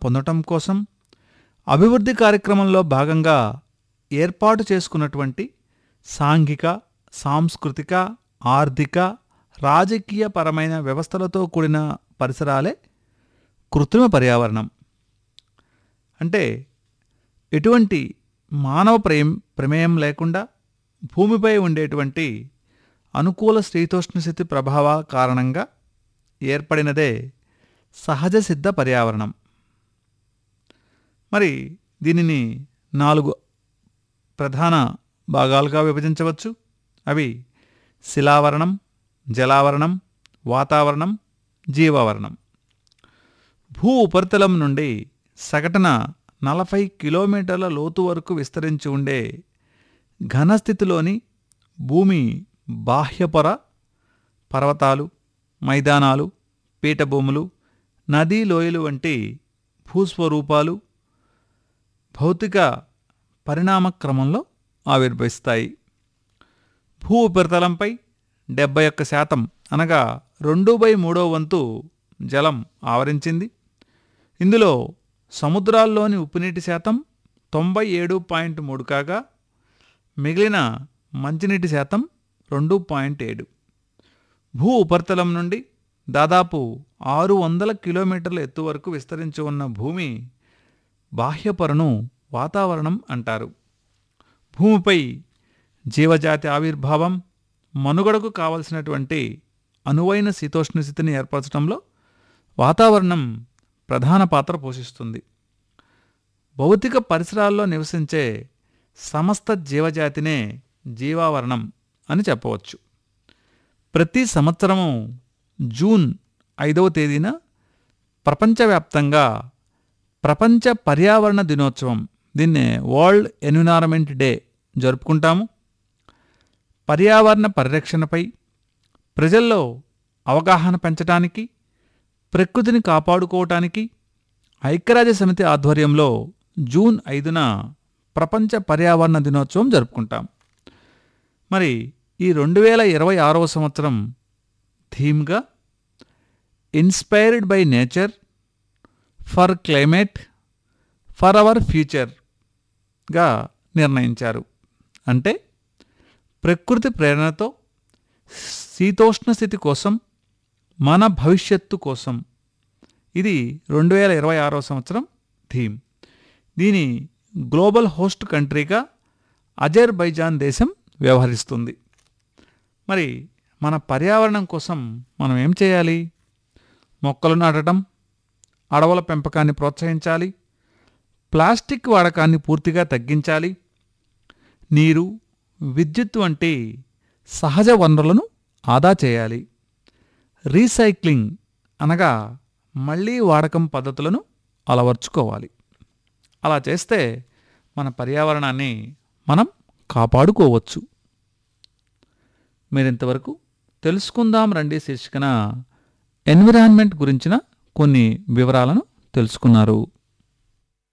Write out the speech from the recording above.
పొందటం కోసం అభివృద్ధి కార్యక్రమంలో భాగంగా ఏర్పాటు చేసుకున్నటువంటి సాంఘిక సాంస్కృతిక ఆర్థిక రాజకీయపరమైన వ్యవస్థలతో కూడిన పరిసరాలే కృత్రిమ పర్యావరణం అంటే ఎటువంటి మానవ ప్రేమ్ ప్రమేయం లేకుండా భూమిపై ఉండేటువంటి అనుకూల శీతోష్ణస్థితి ప్రభావ కారణంగా ఏర్పడినదే సహజ సిద్ధ పర్యావరణం మరి దీనిని నాలుగు ప్రధాన భాగాలుగా విభజించవచ్చు అవి శిలావరణం జలావరణం వాతావరణం జీవావరణం భూ ఉపరితలం నుండి సగటున నలభై కిలోమీటర్ల లోతు వరకు విస్తరించి ఉండే ఘనస్థితిలోని భూమి బాహ్యపొర పర్వతాలు మైదానాలు పీఠభూములు నదీ లోయలు వంటి భూస్వరూపాలు భౌతిక పరిణామ క్రమంలో ఆవిర్భవిస్తాయి భూ ఉపరితలంపై డెబ్బై ఒక్క శాతం అనగా రెండు బై మూడో వంతు జలం ఆవరించింది ఇందులో సముద్రాల్లోని ఉప్పునీటి శాతం తొంభై ఏడు పాయింట్ మూడు కాగా మిగిలిన మంచినీటి శాతం రెండు పాయింట్ ఏడు భూ ఉపరితలం నుండి దాదాపు ఆరు వందల కిలోమీటర్ల ఎత్తు వరకు విస్తరించి ఉన్న భూమి బాహ్యపొరను వాతావరణం అంటారు భూమిపై జీవజాతి ఆవిర్భావం మనుగడకు కావలసినటువంటి అనువైన శీతోష్ణ స్థితిని ఏర్పరచడంలో వాతావరణం ప్రధాన పాత్ర పోషిస్తుంది భౌతిక పరిసరాల్లో నివసించే సమస్త జీవజాతినే జీవావరణం అని చెప్పవచ్చు ప్రతి సంవత్సరము జూన్ ఐదవ తేదీన ప్రపంచవ్యాప్తంగా ప్రపంచ పర్యావరణ దినోత్సవం దీన్నే వరల్డ్ ఎన్విరాన్మెంట్ డే జరుపుకుంటాము పర్యావరణ పరిరక్షణపై ప్రజల్లో అవగాహన పెంచడానికి ప్రకృతిని కాపాడుకోవటానికి ఐక్యరాజ్య సమితి ఆధ్వర్యంలో జూన్ ఐదున ప్రపంచ పర్యావరణ దినోత్సవం జరుపుకుంటాం మరి ఈ రెండు వేల ఇరవై ఆరవ సంవత్సరం థీమ్గా inspired by nature for climate for our ఫ్యూచర్గా నిర్ణయించారు అంటే ప్రకృతి ప్రేరణతో శీతోష్ణ స్థితి కోసం మన భవిష్యత్తు కోసం ఇది రెండు వేల ఇరవై ఆరో సంవత్సరం థీమ్ దీని గ్లోబల్ హోస్ట్ కంట్రీగా అజర్బైజాన్ దేశం వ్యవహరిస్తుంది మరి మన పర్యావరణం కోసం మనం ఏం చేయాలి మొక్కలు నాటడం అడవుల పెంపకాన్ని ప్రోత్సహించాలి ప్లాస్టిక్ వాడకాన్ని పూర్తిగా తగ్గించాలి నీరు విద్యుత్ వంటి సహజ వనరులను ఆదా చేయాలి రీసైక్లింగ్ అనగా మళ్ళీ వాడకం పద్ధతులను అలవర్చుకోవాలి అలా చేస్తే మన పర్యావరణాన్ని మనం కాపాడుకోవచ్చు మీరింతవరకు తెలుసుకుందాం రండి శీర్షికన ఎన్విరాన్మెంట్ గురించిన కొన్ని వివరాలను తెలుసుకున్నారు